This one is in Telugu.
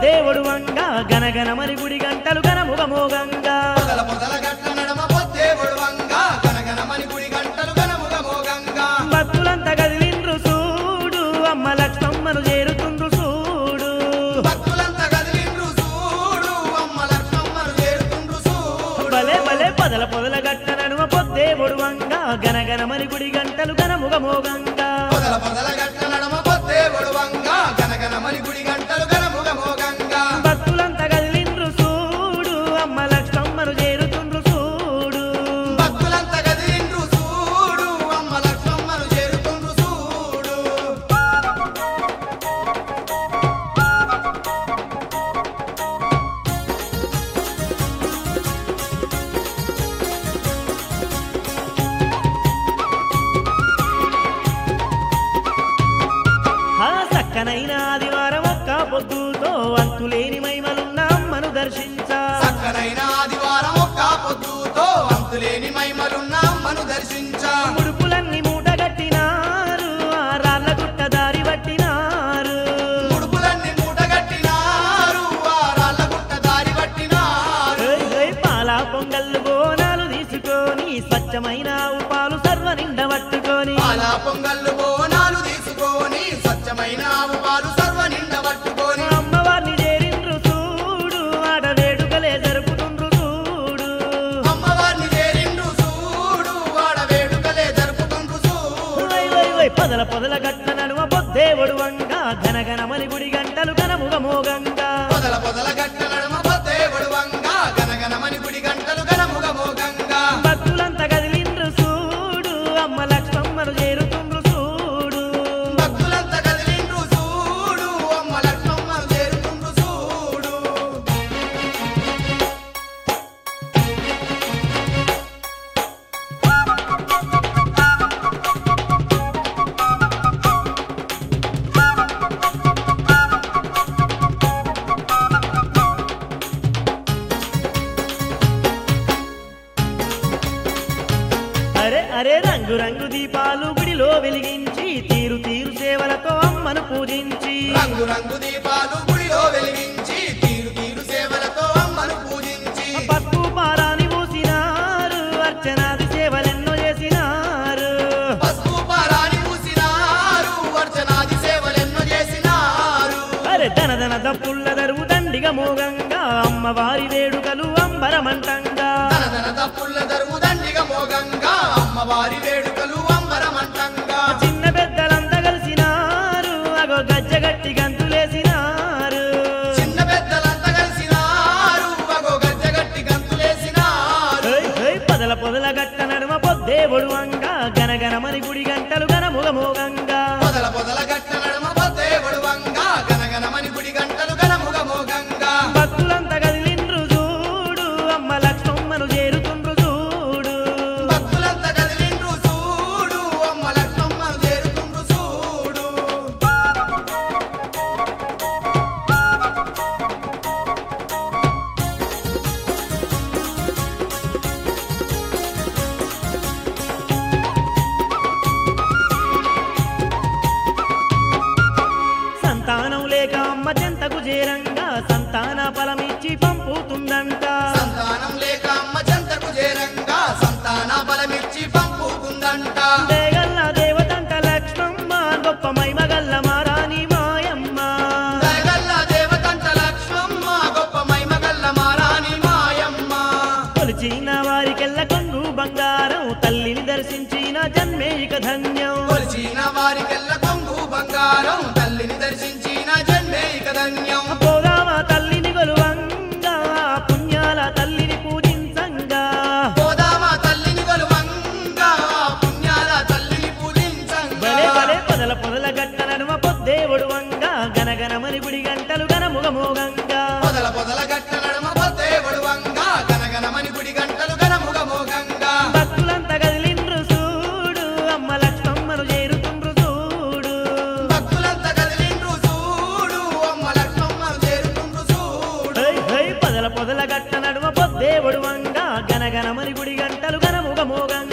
పొద్దేవుడు వంగా గనగనమని గుడి గంటలు గనముగ మోగంగా పొదల పొదల గట్ల నడమ పొద్దేవుడు వంగ గనగనమని గుడి గంటలు గనముగ మోగంగా భక్తులంతా కదిలిండ్రు చూడు అమ్మ లక్ష్మమ్మను చేరుతుండ్రు చూడు భక్తులంతా కదిలిండ్రు చూడు అమ్మ లక్ష్మమ్మను చేరుతుండ్రు చూడు భలే భలే పొదల పొదల గట్ట నడుమ పొద్దేవుడు వంగా గనగనమని గుడి గంటలు గనముగ మోగంగా పొదల పొదల గట్ల నడమ పొద్దేవుడు వంగ గనగనమని గుడి గంటలు గనముగ మోగంగా భక్తులంతా కదిలిండ్రు చూడు అమ్మ లక్ష్మమ్మను చేరుతుండ్రు చూడు భక్తులంతా కదిలిండ్రు చూడు అమ్మ లక్ష్మమ్మను చేరుతుండ్రు చూడు ఆ సక్కనైన ఆదివారం ఒక్క పొద్దుతో అంతులేని మైమలున్న అమ్మను దర్శించా చక్కనైన ఆదివారం ఒక్క పొద్దుతో అంతులేని మైమలున్న అమ్మను దర్శించా ముడుపులన్నీ మూటగట్టినారు ఆ రాళ్ళ గుట్ట దారి పట్టినారు ముడుపులన్నీ మూటగట్టినారు వారాళ్ళ గుట్ట దారి పట్టినారు ఏయ్ ఏయ్ పాల పొంగళ్ళు బోనాలు తీసుకొని స్వచ్ఛమైన ఆవు పాలు సర్వ నిండ పట్టుకొని పాల పొంగళ్ళు బోనాలు తీసుకొని స్వచ్ఛమైన ఆవు పాలు సర్వ నిండ పట్టుకొని అమ్మవారిని చేరిండ్రు చూడు ఆడ వేడుకలే జరుపుతుండ్రు చూడు అమ్మవారిని చేరిండు చూడు వాడ వేడుకలే జరుపుకుంటూ చూడు వై వై వై పొదల పొదల గట్ట నడుమ పొద్దేవుడు వంగా ఘనఘనమని గుడి గంటలు ఘనముగ మోగంగా పొదల పొదల గట్ట నడుమ పొద్దేవుడు వంగ గనగనమని గుడి గంటలు గనముగ మోగంగా భక్తులంతా కదిలిండ్రు చూడు అమ్మ లక్ష్మమ్మను చేరుతుండ్రు చూడు భక్తులంతా కదిలిండ్రు చూడు అమ్మ లక్ష్మమ్మను చేరుతుండ్రు చూడు అరే అరే రంగు రంగు దీపాలు గుడిలో వెలిగించి తీరు తీరు సేవలతో అమ్మను పూజించి రంగు రంగు దీపాలు గుడిలో వెలిగించి తీరు తీరు సేవలతో అమ్మను పూజించి పసుపు పారాని పూసినారు అర్చనాది సేవలెన్నో చేసినారు పసుపు పారాని పూసినారు అర్చనాది సేవలెన్నో చేసినారు అరే ధన ధన దప్పుల్ల దరువు దండిగా మోగంగా అమ్మవారి వేడుకలు అంబరమంటంగా తనదన తప్పుల దరువు దండిగా మోగంగా అమ్మవారి వేడుకలు అంబరమంటంగా చిన్న పెద్దలంతా కలిసినారు అగో గజ్జగట్టి గంతులేసినారు చిన్న పెద్దలంతా కలిసినారు అగో గజ్జగట్టి గంతులేసినారు ఏయ్ ఏయ్ పొదల పొదల గట్ట నడుమ పొద్దేవుడు అంగా గనగనమని గుడి గంటలు గనముగ మోగంగా పొదల పొదల గట్ట నడుమ పొద్దేవుడు వంగా గనగనమని గుడి గంటలు గనముగ మోగంగా భక్తులంతా కదిలిండ్రు చూడు అమ్మ లక్ష్మమ్మను చేరుతుండ్రు చూడు భక్తులంతా కదిలిండ్రు చూడు అమ్మ లక్ష్మమ్మను చేరుతుండ్రు చూడు సంతానం లేక అమ్మ చెంతకు చేరంగా సంతాన ఫలమిచ్చి పంపుతుందంట సంతానం లేక అమ్మ చెంతకు చేరంగా సంతాన బలమిచ్చి పంపుతుందంట దేగల్ల దేవతంట లక్ష్మమ్మ గొప్ప మైమగల్ల మారాని మాయమ్మ దయగల్ల దేవతంట లక్ష్మమ్మ గొప్ప మైమగల్ల మారాని మాయమ్మ కొలిచిన వారికెల్ల కొంగు బంగారం తల్లిని దర్శించిన జన్మే ఇక ధన్యం కొలిచిన వారికెల్ల కొంగు బంగారం తల్లిని దర్శించిన జన్మే ఇక ధన్యం పోదామ తల్లిని గొలువంగా పుణ్యాల తల్లిని పూజించంగా గోదామ తల్లిని కొలువంగా పుణ్యాల తల్లిని భలే పూజించంగా భలే పొదల పొదల గట్ట నడుమ పొద్దేవుడు వంగా గనగనమని గుడి గంటలు గనముగ మోగంగా పొదల పొదల గట్ట నడుమ పొద్దేవుడు వంగా గనగనమని గుడి గంటలు గనముగ మోగంగా భక్తులంతా కదిలిండ్రు చూడు అమ్మ లక్ష్మమ్మను చేరుతుండ్రు చూడు భక్తులంతా కదిలిండ్రు చూడు అమ్మ లక్ష్మమ్మను చేరుతుండ్రు చూడు హై హై పొదల పొదల గట్ట నడుమ పొద్దేవుడు వంగా గనగనమని గుడి గంటలు గనముగ మోగంగా